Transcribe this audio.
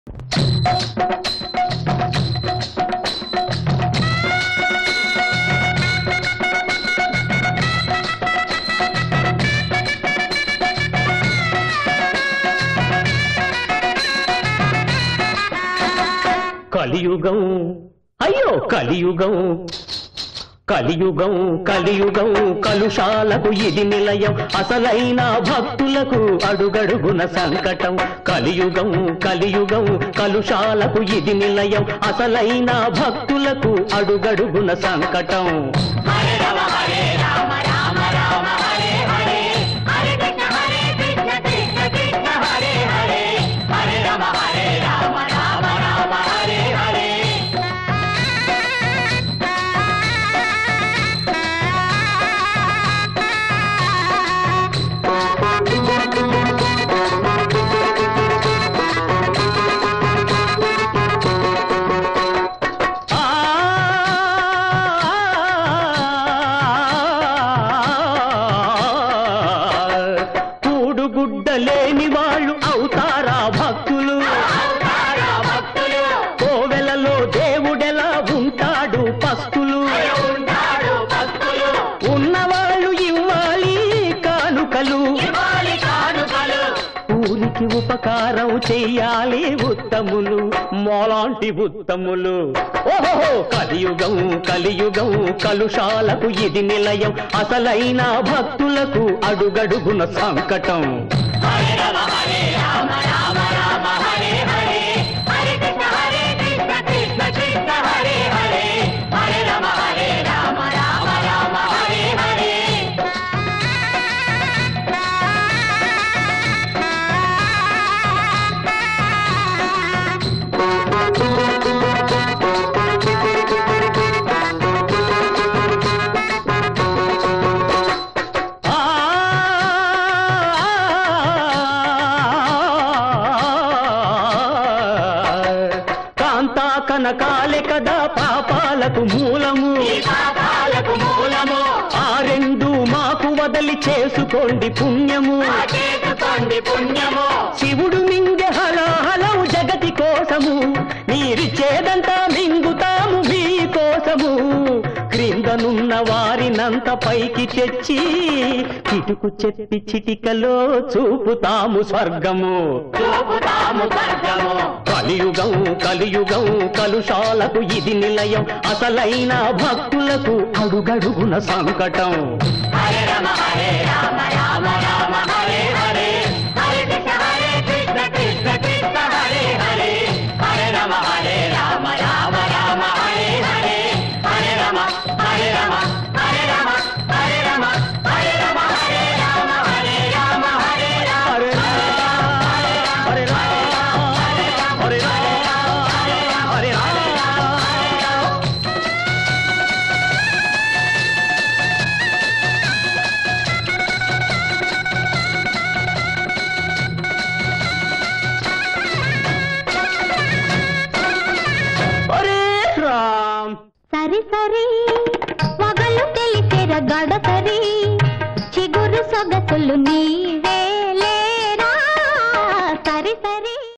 కలియుగం అయ్యో కలియుగం కలియుగం కలియుగం కలుషాలకు ఇది నిలయం అసలైన భక్తులకు అడుగడుగున సంకటం కలియుగం కలియుగం కలుషాలకు ఇది నిలయం అసలైన భక్తులకు అడుగడుగున సంకటం ఆ కూడుగుడ్డ లేని వాళ్ళు అవుతారా భక్తులు కోవెలలో దేవుడెలా ఉంటాడు పస్తులు ఉన్నవాళ్ళు ఇవ్వాలి కానుకలు ఊరికి ఉపకారం చెయ్యాలి ఉత్తములు మోలాంటి ఉత్తములు ఓహో కలియుగం కలియుగం కలుషాలకు ఇది నిలయం అసలైన భక్తులకు అడుగడుగున సంకటం ఆ కాంతా కనకాలే కదా పాపాలకు మూలము ఆ రెండు మాకు వదలి చేసుకోండి పుణ్యము శివుడు మింగె హలాహలం జగతి కోసము మీరిచ్చేదంతా మింగుతాము మీ కోసము క్రిందనున్న వారినంత పైకి తెచ్చి కిటుకు చెప్పి చిటికలో చూపుతాము స్వర్గము కలియుగం కలియుగం కలుషాలకు ఇది నిలయం అసలైన భక్తులకు అడుగడుగున సంకటం హరే రామ, హరే రామ, హరే రామ, హరే రామ. హరే రామ్ సరి సరి వగలు తెలిసెర గడసరి చిగురు సొగసులు నీవే